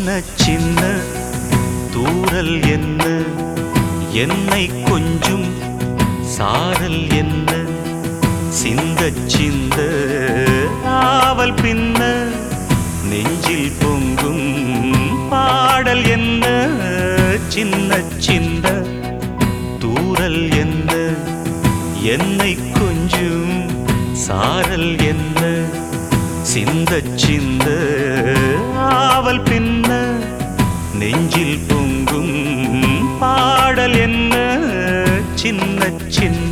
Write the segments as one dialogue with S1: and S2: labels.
S1: சின்ன சின்ன தூரல் என்ன என்னை கொஞ்சும் சாரல் என்ன சிந்த சிந்த ஆவல் பின்ன நெஞ்சில் பொங்கும் பாடல் என்ன சின்ன சின்ன தூரல் என்ன என்னை கொஞ்சும் சாரல் என்ன சிந்த சிந்த ஆவல் பின்ன நெஞ்சில் பொங்கும் பாடல் என்ன சின்ன சின்ன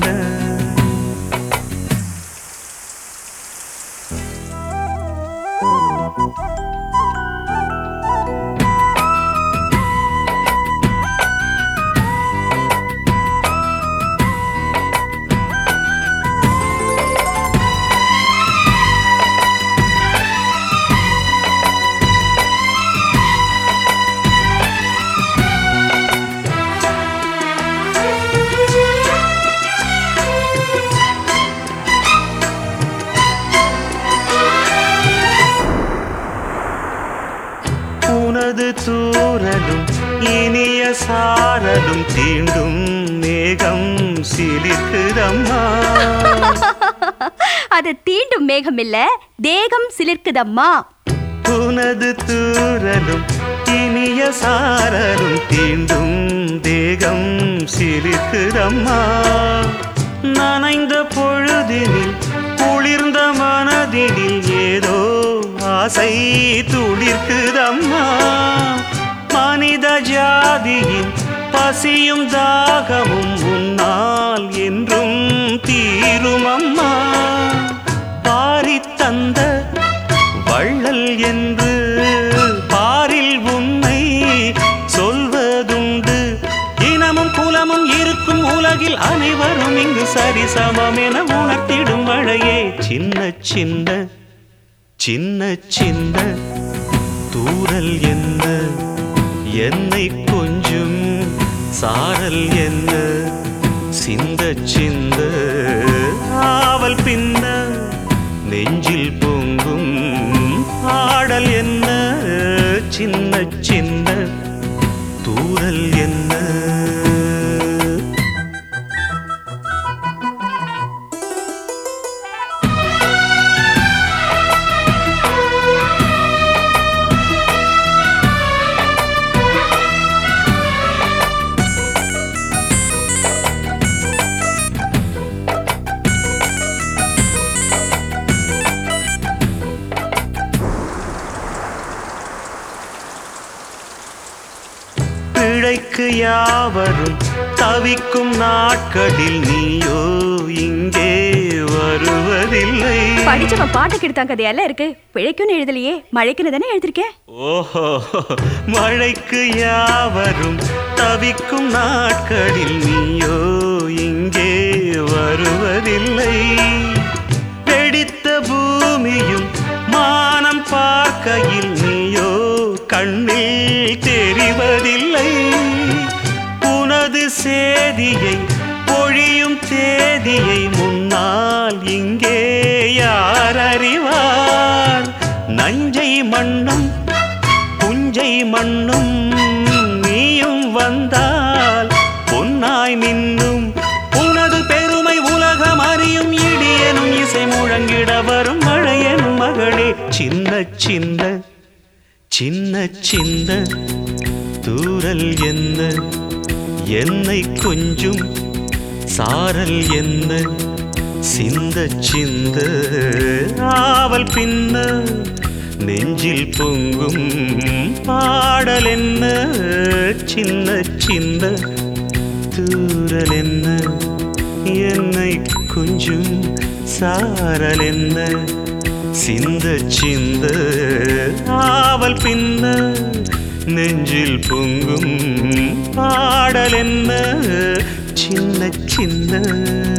S1: உனது தூரலும் இனிய சாரலும் தீண்டும் மேகம் சிலிர்க்குதம்மா
S2: அது தீண்டும் மேகம் இல்ல தேகம் சிலிர்க்குதம்மா
S1: உனது தூரலும் இனிய சாரலும் தீண்டும் தேகம் சிலிர்க்குதம்மா நனைந்த பொழுதினில் குளிர்ந்த மனதினில் ஏதோ ஆசை துளிர்க்குதம்மா மனித ஜாதியின் பசியும் தாகமும் உன்னால் என்றும் தீருமம்மா பாரி தந்த வள்ளல் என்று பாரில் உன்னை சொல்வதுண்டு இனமும் குலமும் இருக்கும் உலகில் அனைவரும் இங்கு சரிசமம் என உணர்த்திடும் மழையே சின்ன சின்ன சின்ன சின்ன தூரல் என்ன என்னை கொஞ்சம் சாரல் என்ன சிந்த சிந்த ஆவல் பின்ன நெஞ்சில் பொங்கும் ஆடல் என்ன சின்ன சின்ன தூரல் என்ன பிழைக்கு யாவரும் தவிக்கும் நாட்களில் நீயோ இங்கே வருவதில்லை
S2: படிச்சவன் பாட்டு கெடுத்தான் கதையெல்லாம் இருக்கு பிழைக்குன்னு எழுதலையே மழைக்குன்னு தானே எழுதிருக்கேன்
S1: ஓஹோ மழைக்கு யாவரும் தவிக்கும் நாட்களில் நீயோ இங்கே வருவதில்லை வெடித்த பூமியும் மானம் பார்க்கையில் நீயோ கண்ணில் தெரிவதில்லை உனது சேதியை பொழியும் தேதியை முன்னால் இங்கே யார் அறிவார் நஞ்சை மண்ணும் புஞ்சை மண்ணும் நீயும் வந்தால் பொன்னாய் மின்னும் உனது பெருமை உலகம் அறியும் இடியனும் இசை முழங்கிட வரும் மழையனும் மகளே சின்ன சின்ன சின்ன சின்ன தூரல் என்ன என்னை கொஞ்சும் சாரல் என்ன சிந்த சிந்த ஆவல் பின்ன நெஞ்சில் பொங்கும் பாடல் என்ன சின்ன சின்ன தூரல் என்ன என்னை கொஞ்சும் சாரல் என்ன சிந்த சிந்த ஆவல் பின்ன நெஞ்சில் பொங்கும் பாடல் என்ன சின்ன சின்ன